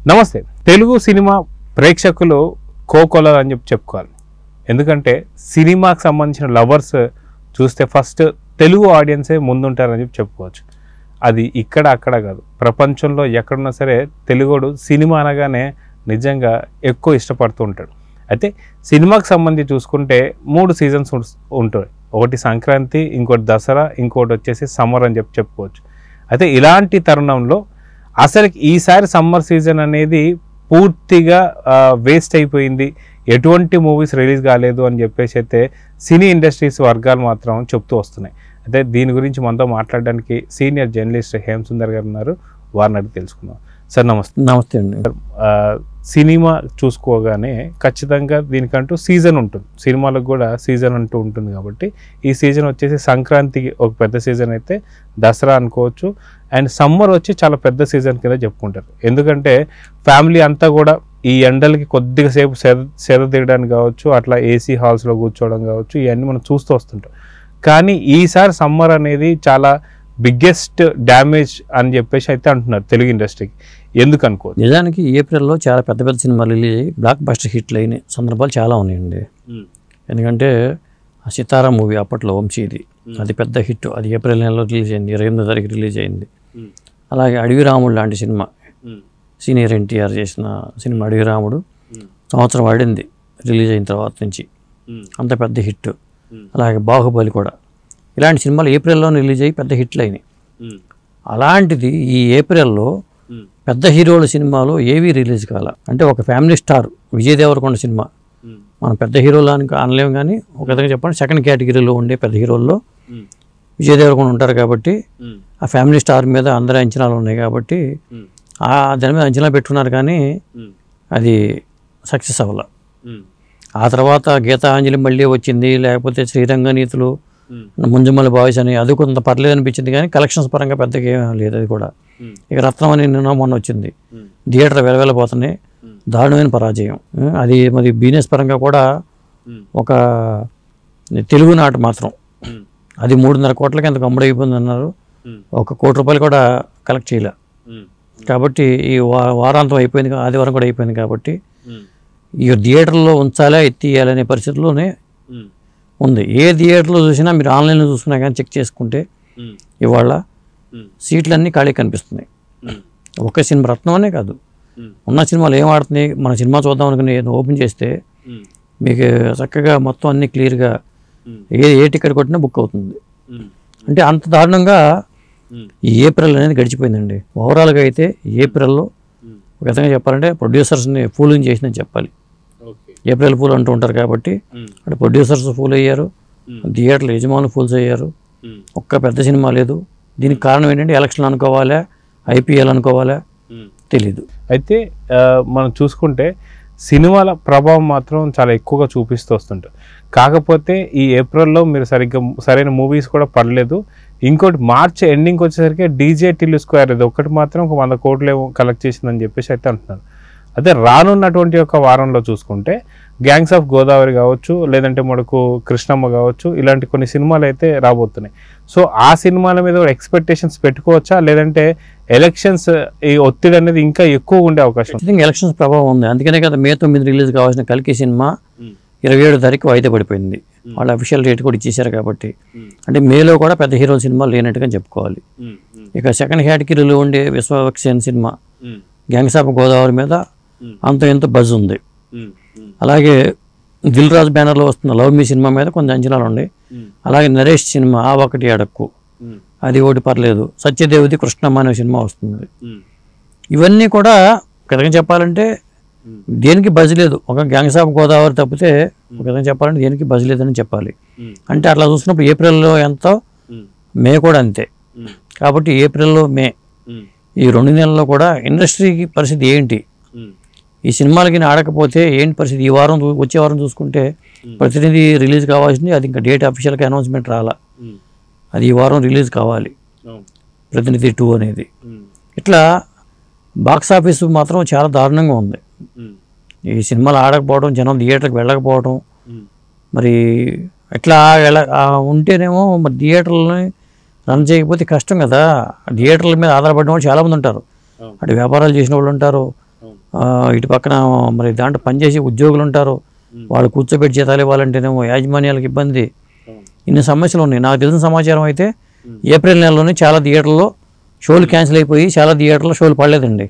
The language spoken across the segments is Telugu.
నమస్తే తెలుగు సినిమా ప్రేక్షకులు కోకొలర్ అని చెప్పి చెప్పుకోవాలి ఎందుకంటే సినిమాకి సంబంధించిన లవర్స్ చూస్తే ఫస్ట్ తెలుగు ఆడియన్సే ముందుంటారని చెప్పి చెప్పుకోవచ్చు అది ఇక్కడ అక్కడ కాదు ప్రపంచంలో ఎక్కడున్నా సరే తెలుగుడు సినిమా అనగానే నిజంగా ఎక్కువ ఇష్టపడుతూ ఉంటాడు అయితే సినిమాకి సంబంధించి చూసుకుంటే మూడు సీజన్స్ ఉంటాయి ఒకటి సంక్రాంతి ఇంకోటి దసరా ఇంకోటి వచ్చేసి సమ్మర్ అని చెప్పి చెప్పుకోవచ్చు అయితే ఇలాంటి తరుణంలో అసలు ఈసారి సమ్మర్ సీజన్ అనేది పూర్తిగా వేస్ట్ అయిపోయింది ఎటువంటి మూవీస్ రిలీజ్ కాలేదు అని చెప్పేసి అయితే సినీ ఇండస్ట్రీస్ వర్గాలు మాత్రం చెప్తూ వస్తున్నాయి అయితే దీని గురించి మనతో మాట్లాడడానికి సీనియర్ జర్నలిస్ట్ హేమ్ సుందర్ గారు ఉన్నారు వారిని అడిగి తెలుసుకుందాం సార్ నమస్తే నమస్తే అండి ఆ, సినిమా చూసుకోగానే ఖచ్చితంగా దీనికంటూ సీజన్ ఉంటుంది సినిమాలకు కూడా సీజన్ అంటూ ఉంటుంది కాబట్టి ఈ సీజన్ వచ్చేసి సంక్రాంతికి ఒక పెద్ద సీజన్ అయితే దసరా అనుకోవచ్చు అండ్ సమ్మర్ వచ్చి చాలా పెద్ద సీజన్ కింద చెప్పుకుంటారు ఎందుకంటే ఫ్యామిలీ అంతా కూడా ఈ ఎండలకి కొద్దిగా సేపు సెద సెద తీయడానికి కావచ్చు అట్లా ఏసీ హాల్స్లో కూర్చోవడం కావచ్చు ఇవన్నీ మనం చూస్తూ వస్తుంటాం కానీ ఈసారి సమ్మర్ అనేది చాలా బిగ్గెస్ట్ డ్యామేజ్ అని చెప్పేసి అయితే అంటున్నారు తెలుగు ఇండస్ట్రీకి ఎందుకు అనుకోవచ్చు నిజానికి ఏప్రిల్లో చాలా పెద్ద పెద్ద సినిమాలు రిలీజ్ అయ్యి బ్లాక్ బస్టర్ హిట్లు అయిన సందర్భాలు చాలా ఉన్నాయండి ఎందుకంటే ఆ సితారా మూవీ అప్పట్లో వంశీది అది పెద్ద హిట్ అది ఏప్రిల్ నెలలో రిలీజ్ అయింది ఇరవై ఎనిమిదో తారీఖు రిలీజ్ అయింది అలాగే అడవి రాముడు లాంటి సినిమా సీనియర్ ఎన్టీఆర్ చేసిన సినిమా అడవి రాముడు సంవత్సరం ఆడింది రిలీజ్ అయిన తర్వాత నుంచి అంత పెద్ద హిట్ అలాగే బాహుబలి కూడా ఇలాంటి సినిమాలు ఏప్రిల్లో రిలీజ్ అయ్యి పెద్ద హిట్లు అయినాయి అలాంటిది ఈ ఏప్రిల్లో పెద్ద హీరోల సినిమాలు ఏవి రిలీజ్ కాల అంటే ఒక ఫ్యామిలీ స్టార్ విజయ్ దేవరకొండ సినిమా మనం పెద్ద హీరోలు అని అనలేము కానీ ఒక విధంగా చెప్పండి సెకండ్ కేటగిరీలో ఉండే పెద్ద హీరోల్లో విజయ్ దేవరకొండ ఉంటారు కాబట్టి ఆ ఫ్యామిలీ స్టార్ మీద అందరి అంచనాలు ఉన్నాయి కాబట్టి ఆ దాని మీద అంచనా పెట్టుకున్నారు కానీ అది సక్సెస్ అవ్వాల ఆ తర్వాత గీతాంజలి మళ్ళీ వచ్చింది లేకపోతే శ్రీరంగ నీతులు ముంజమల్లి బాయ్స్ అని అది కొంత పర్లేదు అనిపించింది కానీ కలెక్షన్స్ పరంగా పెద్దగా ఏం లేదు అది కూడా ఇక రత్నం అని నిన్న మొన్న వచ్చింది థియేటర్ వెలవెలపోతున్నాయి దారుణమైన పరాజయం ఉం, అది మరి బిజినెస్ పరంగా కూడా ఒక తెలుగు నాటు మాత్రం అది మూడున్నర కోట్లకి ఎంత కమ్ముడైపోయింది అన్నారు ఒక కోటి రూపాయలు కూడా కలెక్ట్ చేయలే కాబట్టి ఈ వా వారాంతం అయిపోయింది కా- ఆదివారం కూడా అయిపోయింది కాబట్టి ఈ థియేటర్లో ఉంచాలా ఎత్తియాలనే పరిస్థితిలోనే ఉంది ఏ థియేటర్లో చూసినా మీరు ఆన్లైన్లో చూసుకున్నా కానీ చెక్ చేసుకుంటే ఇవాళ సీట్లన్నీ ఖాళీ కనిపిస్తున్నాయి ఒక్క సినిమా రత్నం అనే కాదు ఉన్న సినిమాలు ఏం ఆడుతున్నాయి మన సినిమా చూద్దాం అనుకుని ఓపెన్ చేస్తే మీకు చక్కగా మొత్తం అన్ని క్లియర్గా ఏ ఏ టికెట్ కొట్టినా బుక్ అవుతుంది అంటే అంత దారుణంగా ఈ ఏప్రిల్ అనేది గడిచిపోయిందండి ఓవరాల్గా అయితే ఏప్రిల్లో ఒక విధంగా చెప్పాలంటే ప్రొడ్యూసర్స్ని ఫూలింగ్ చేసిందని చెప్పాలి ఏప్రిల్ ఫూల్ అంటూ ఉంటారు కాబట్టి అక్కడ ప్రొడ్యూసర్స్ ఫూల్ అయ్యారు థియేటర్లు యజమానులు ఫూల్స్ అయ్యారు ఒక్క పెద్ద సినిమా లేదు దీనికి కారణం ఏంటంటే ఎలక్షన్ అనుకోవాలా ఐపీఎల్ అనుకోవాలా తెలీదు అయితే ఆ, మనం చూసుకుంటే సినిమాల ప్రభావం మాత్రం చాలా ఎక్కువగా చూపిస్తూ వస్తుంటారు కాకపోతే ఈ ఏప్రిల్లో మీరు సరిగ్గా సరైన మూవీస్ కూడా పడలేదు ఇంకోటి మార్చ్ ఎండింగ్ వచ్చేసరికి డీజే టిల్లు స్క్వేర్ ఇది ఒకటి మాత్రం ఒక వంద కోట్లు ఏమో కలెక్ట్ చేసిందని చెప్పేసి అయితే అంటున్నారు అదే రానున్నటువంటి ఒక వారంలో చూసుకుంటే గ్యాంగ్స్ ఆఫ్ గోదావరి కావచ్చు లేదంటే మనకు కృష్ణమ్మ కావచ్చు ఇలాంటి కొన్ని సినిమాలు అయితే రాబోతున్నాయి సో ఆ సినిమాల మీద కూడా ఎక్స్పెక్టేషన్స్ పెట్టుకోవచ్చా లేదంటే ఎలక్షన్స్ ఈ ఒత్తిడి అనేది ఇంకా ఎక్కువ ఉండే అవకాశం ఉంది. ఖచ్చితంగా ఎలక్షన్స్ ప్రభావం ఉంది అందుకనే కదా మే తొమ్మిది రిలీజ్ కావాల్సిన కలికి సినిమా ఇరవై ఏడు తారీఖు వాయిదా పడిపోయింది వాళ్ళ అఫీషియల్ రేట్ కూడా ఇచ్చేశారు కాబట్టి అంటే మేలో కూడా పెద్ద హీరో సినిమాలు లేనట్టుగా చెప్పుకోవాలి ఇక సెకండ్ కేటగిరీలో ఉండే విశ్వవక్సేన్ సినిమా గ్యాంగ్స్ ఆఫ్ గోదావరి మీద అంత ఎంత బజ్ ఉంది అలాగే దిల్ రాజ్ బ్యానర్లో వస్తున్న లవ్ మీ సినిమా మీద కొంచెం అంచనాలు ఉన్నాయి అలాగే నరేష్ సినిమా ఆ ఒకటి అడక్కు అది ఒకటి పర్లేదు సత్యదేవిది కృష్ణమ్మ అనే సినిమా వస్తుంది ఇవన్నీ కూడా ఒక విధంగా చెప్పాలంటే దేనికి బజ్ లేదు ఒక గ్యాంగ్స్ ఆఫ్ గోదావరి తప్పితే ఒక విధంగా చెప్పాలంటే దేనికి బజ్ లేదని చెప్పాలి అంటే అట్లా చూసినప్పుడు ఏప్రిల్లో ఎంతో మే కూడా అంతే కాబట్టి ఏప్రిల్లో మే ఈ రెండు నెలల్లో కూడా ఇండస్ట్రీకి పరిస్థితి ఏంటి ఈ సినిమాలకి ఆడకపోతే ఏంటి పరిస్థితి ఈ వారం చూ- వచ్చే వారం చూసుకుంటే ప్రతినిధి రిలీజ్ కావాల్సింది అది ఇంకా డేట్ అఫీషియల్గా అనౌన్స్మెంట్ రాలా అది ఈ వారం రిలీజ్ కావాలి ప్రతినిధి టూ అనేది ఇట్లా బాక్స్ ఆఫీస్ మాత్రం చాలా దారుణంగా ఉంది ఈ సినిమాలు ఆడకపోవడం జనం థియేటర్కి వెళ్ళకపోవడం మరి ఎట్లా వెళ్ళ ఆ ఉంటేనేమో మరి థియేటర్లని రన్ చేయకపోతే కష్టం కదా థియేటర్ల మీద ఆధారపడిన వాళ్ళు చాలామంది ఉంటారు అవును. అటు వ్యాపారాలు చేసిన వాళ్ళు ఉంటారు ఆ, ఇటు పక్కన మరి దాంట్లో పనిచేసే ఉద్యోగులు ఉంటారు వాళ్ళు కూర్చోబెట్టి జీతాలు ఇవ్వాలంటేనేమో యాజమాన్యాలకు ఇబ్బంది ఇన్ని సమస్యలు ఉన్నాయి నాకు తెలిసిన సమాచారం అయితే ఏప్రిల్ నెలలోనే చాలా థియేటర్లో షోలు క్యాన్సిల్ అయిపోయి చాలా థియేటర్లో షోలు పడలేదండి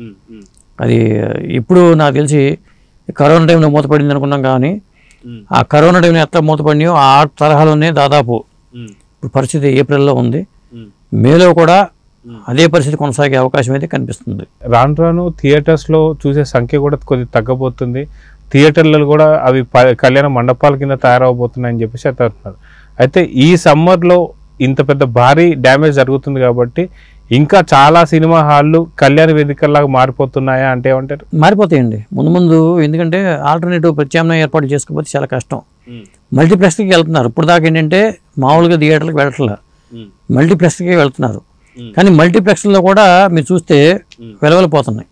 అది ఇప్పుడు నాకు తెలిసి కరోనా టైంలో మూతపడింది అనుకున్నాం కానీ ఆ కరోనా టైంలో ఎట్లా మూతపడినాయో ఆ తరహాలోనే దాదాపు ఇప్పుడు పరిస్థితి ఏప్రిల్లో ఉంది మేలో కూడా అదే పరిస్థితి కొనసాగే అవకాశం అయితే కనిపిస్తుంది రాను రాను థియేటర్స్లో చూసే సంఖ్య కూడా కొద్దిగా తగ్గబోతుంది థియేటర్లలో కూడా అవి ప- కళ్యాణ మండపాల కింద తయారవబోతున్నాయని చెప్పేసి అయితే అంటున్నారు అయితే ఈ సమ్మర్లో ఇంత పెద్ద భారీ డ్యామేజ్ జరుగుతుంది కాబట్టి ఇంకా చాలా సినిమా హాళ్ళు కళ్యాణ వేదికల్లాగా మారిపోతున్నాయా అంటే ఏమంటారు మారిపోతాయండి ముందు ముందు ఎందుకంటే ఆల్టర్నేటివ్ ప్రత్యామ్నాయ ఏర్పాటు చేసుకోకపోతే చాలా కష్టం మల్టీప్లెక్స్కి వెళ్తున్నారు ఇప్పుడు దాకా ఏంటంటే మామూలుగా థియేటర్లకు వెళ్ళట్లా మల్టీప్లెక్స్కి వెళ్తున్నారు కానీ మల్టీప్లెక్స్లో కూడా మీరు చూస్తే వెలవెలిపోతున్నాయి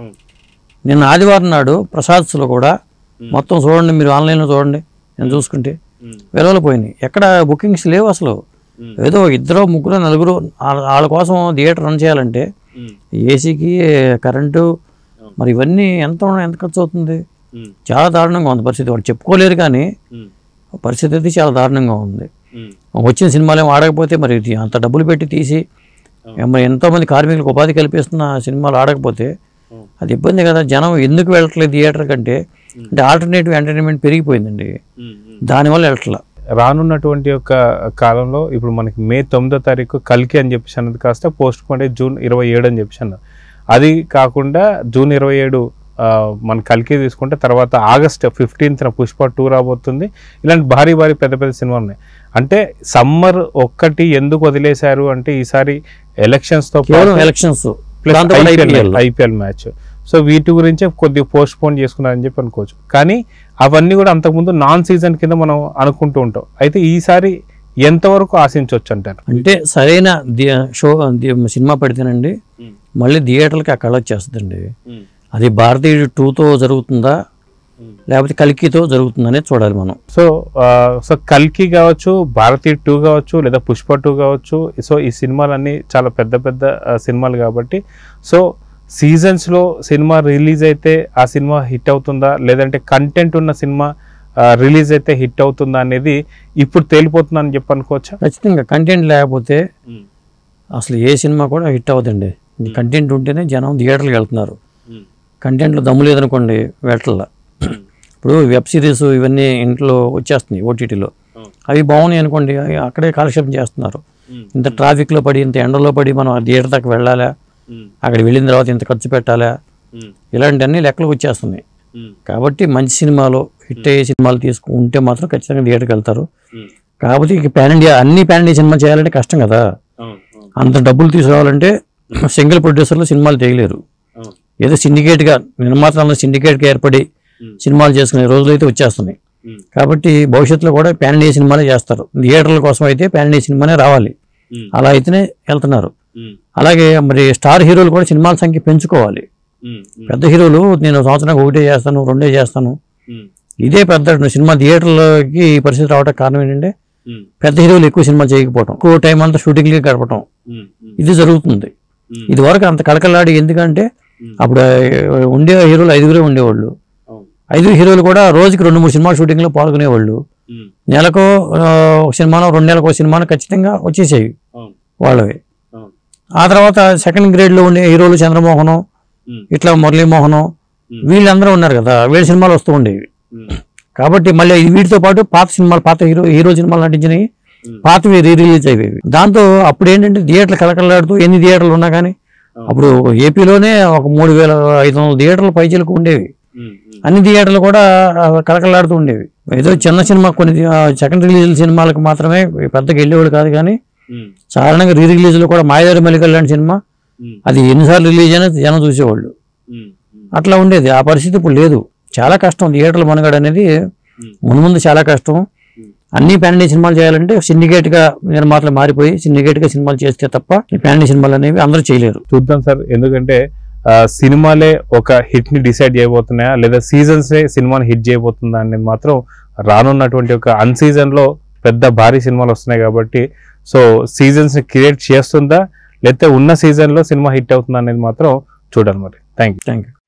నిన్న ఆదివారం నాడు ప్రసాద్స్లో కూడా మొత్తం చూడండి మీరు ఆన్లైన్లో చూడండి నేను చూసుకుంటే వెలవలిపోయినాయి ఎక్కడ బుకింగ్స్ లేవు అసలు ఏదో ఇద్దరు ముగ్గురు నలుగురు వాళ్ళ- వాళ్ళ కోసం థియేటర్ రన్ చేయాలంటే ఏసీకి కరెంటు మరి ఇవన్నీ ఎంత ఉన్నాయి, ఎంత ఖర్చు అవుతుంది చాలా దారుణంగా ఉంది పరిస్థితి వాళ్ళు చెప్పుకోలేరు కానీ పరిస్థితి అయితే చాలా దారుణంగా ఉంది వచ్చిన సినిమాలు ఏమో ఆడకపోతే మరి ఇది అంత డబ్బులు పెట్టి తీసి మరి ఎంతోమంది కార్మికులకు ఉపాధి కల్పిస్తున్న సినిమాలు ఆడకపోతే అది ఇబ్బంది కదా జనం ఎందుకు వెళ్ళట్లేదు థియేటర్ కంటే అంటే ఆల్టర్నేటివ్ ఎంటర్టైన్మెంట్ పెరిగిపోయిందండి దానివల్ల వెళ్ళట్లా రానున్నటువంటి యొక్క కాలంలో ఇప్పుడు మనకి మే తొమ్మిదో తారీఖు కల్కి అని చెప్పేసి అన్నది కాస్త పోస్ట్ పోన్ జూన్ ఇరవై ఏడు అని చెప్పేసి అన్నారు అది కాకుండా జూన్ ఇరవై ఏడు ఆ, మన కల్కి తీసుకుంటే తర్వాత ఆగస్ట్ ఫిఫ్టీన్త్న పుష్ప టూ రాబోతుంది ఇలాంటి భారీ భారీ పెద్ద పెద్ద సినిమాలు ఉన్నాయి అంటే సమ్మర్ ఒక్కటి ఎందుకు వదిలేశారు అంటే ఈసారి ఎలక్షన్స్తో కేవలం ఎలక్షన్స్ ప్లస్ దాంతో పాటు IPL. ఐపీఎల్ మ్యాచ్ సో వీటి గురించే కొద్దిగా పోస్ట్ పోన్ చేసుకున్నారని చెప్పి అనుకోవచ్చు కానీ అవన్నీ కూడా అంతకుముందు నాన్ సీజన్ కింద మనం అనుకుంటూ ఉంటాం అయితే ఈసారి ఎంతవరకు ఆశించవచ్చు అంటారు అంటే సరైన ది- షో ది- సినిమా పెడితేనండి మళ్ళీ థియేటర్లకి ఆ కళ వచ్చేస్తుందండి అది భారతీయ టూతో జరుగుతుందా లేకపోతే కలికితో జరుగుతుందనే చూడాలి మనం సో ఆ, సో కల్కి కావచ్చు భారతీయ టూ కావచ్చు లేదా పుష్ప టూ కావచ్చు సో ఈ సినిమాలన్నీ చాలా పెద్ద పెద్ద ఆ, సినిమాలు కాబట్టి సో సీజన్స్లో సినిమా రిలీజ్ అయితే ఆ సినిమా హిట్ అవుతుందా లేదంటే కంటెంట్ ఉన్న సినిమా రిలీజ్ అయితే హిట్ అవుతుందా అనేది ఇప్పుడు తేలిపోతుందని చెప్పి అనుకోవచ్చా ఖచ్చితంగా కంటెంట్ లేకపోతే అసలు ఏ సినిమా కూడా హిట్ అవ్వదండి కంటెంట్ ఉంటేనే జనం థియేటర్కి వెళ్తున్నారు కంటెంట్లో దమ్ము లేదనుకోండి వెళ్ళట్లా ఇప్పుడు వెబ్ సిరీస్ ఇవన్నీ ఇంట్లో వచ్చేస్తున్నాయి ఓటీటీలో అవి బాగున్నాయి అనుకోండి అవి అక్కడే కాలక్షేపం చేస్తున్నారు ఇంత ట్రాఫిక్లో పడి ఇంత ఎండలో పడి మనం ఆ థియేటర్ దాకా వెళ్ళాలా అక్కడ వెళ్ళిన తర్వాత ఇంత ఖర్చు పెట్టాలా ఇలాంటివన్నీ లెక్కలకు వచ్చేస్తున్నాయి కాబట్టి మంచి సినిమాలు హిట్ అయ్యే సినిమాలు తీసుకుంటే మాత్రం ఖచ్చితంగా థియేటర్కి వెళ్తారు కాకపోతే ఇక పాన్ ఇండియా అన్ని పాన్ ఇండియా సినిమా చేయాలంటే కష్టం కదా అంత డబ్బులు తీసుకురావాలంటే సింగిల్ ప్రొడ్యూసర్లు సినిమాలు చేయలేరు ఏదో సిండికేట్గా నిర్మాతలు సిండికేట్గా ఏర్పడి సినిమాలు చేసుకునే రోజులు అయితే వచ్చేస్తున్నాయి కాబట్టి భవిష్యత్తులో కూడా పాన్ ఇండియా సినిమాలే చేస్తారు థియేటర్ల కోసం అయితే పాన్ ఇండియా సినిమానే రావాలి అలా అయితేనే వెళ్తున్నారు అలాగే మరి స్టార్ హీరోలు కూడా సినిమాల సంఖ్య పెంచుకోవాలి పెద్ద హీరోలు నేను సంవత్సరానికి ఒకటే చేస్తాను రెండే చేస్తాను ఇదే పెద్ద సినిమా థియేటర్లోకి ఈ పరిస్థితి రావడానికి కారణం ఏంటంటే పెద్ద హీరోలు ఎక్కువ సినిమా చేయకపోవటం ఎక్కువ టైం అంతా షూటింగ్లే గడపటం ఇది జరుగుతుంది ఇది వరకు అంత కలకలాడి ఎందుకంటే అప్పుడు ఆ, ఉండే హీరోలు ఐదుగురే ఉండేవాళ్ళు ఐదుగురు హీరోలు కూడా రోజుకి రెండు మూడు సినిమా షూటింగ్లో పాల్గొనేవాళ్ళు నెలకు ఆ, ఒక సినిమానో రెండు నెలలకు ఒక సినిమానో ఖచ్చితంగా వచ్చేసేవి వాళ్ళవి ఆ తర్వాత సెకండ్ గ్రేడ్లో ఉండే హీరోలు చంద్రమోహనం ఇట్లా మురళీమోహనం వీళ్ళందరూ ఉన్నారు కదా వీళ్ళ సినిమాలు వస్తూ ఉండేవి కాబట్టి మళ్ళీ ఈ వీటితో పాటు పాత సినిమాలు పాత హీరో హీరో సినిమాలు నటించినవి పాతవి రీ రిలీజ్ అయ్యేవి దాంతో అప్పుడు ఏంటంటే థియేటర్లు కలకలాడుతూ ఎన్ని థియేటర్లు ఉన్నా కానీ అప్పుడు ఏపీలోనే ఒక మూడు వేల ఐదు వందల థియేటర్లు పైచీలకు ఉండేవి అన్ని థియేటర్లు కూడా ఆ, కలకలాడుతూ ఉండేవి ఏదో చిన్న సినిమా కొన్ని సెకండ్ రిలీజ్ సినిమాలకు మాత్రమే పెద్దగా వెళ్ళేవాడు కాదు కానీ సాధారణంగా రీ రిలీజ్లో కూడా మాయదారి మల్లికల్ లాంటి సినిమా అది ఎన్నిసార్లు రిలీజ్ అయినా జనం చూసేవాళ్ళు అట్లా ఉండేది ఆ పరిస్థితి ఇప్పుడు లేదు చాలా కష్టం థియేటర్లు మనగడ అనేది ముందు ముందు చాలా కష్టం అన్ని ప్యాన్ సినిమాలు చేయాలంటే syndicate గా నిర్మాతలు మారిపోయి syndicate గా సినిమాలు చేస్తే తప్ప ఈ ప్యాన్ సినిమాలు అనేవి అందరూ చేయలేరు చూద్దాం సార్ ఎందుకంటే ఆ, సినిమాలే ఒక హిట్ ని డిసైడ్ చేయబోతున్నాయా లేదా సీజన్స్ సినిమాని హిట్ చేయబోతుందా అనేది మాత్రం రానున్నటువంటి ఒక అన్ సీజన్ లో పెద్ద భారీ సినిమాలు వస్తున్నాయి కాబట్టి సో సీజన్స్ ని క్రియేట్ చేస్తుందా లేకపోతే ఉన్న సీజన్ లో సినిమా హిట్ అవుతుందా అనేది మాత్రం చూడాలి మరి థ్యాంక్ యూ థ్యాంక్ యూ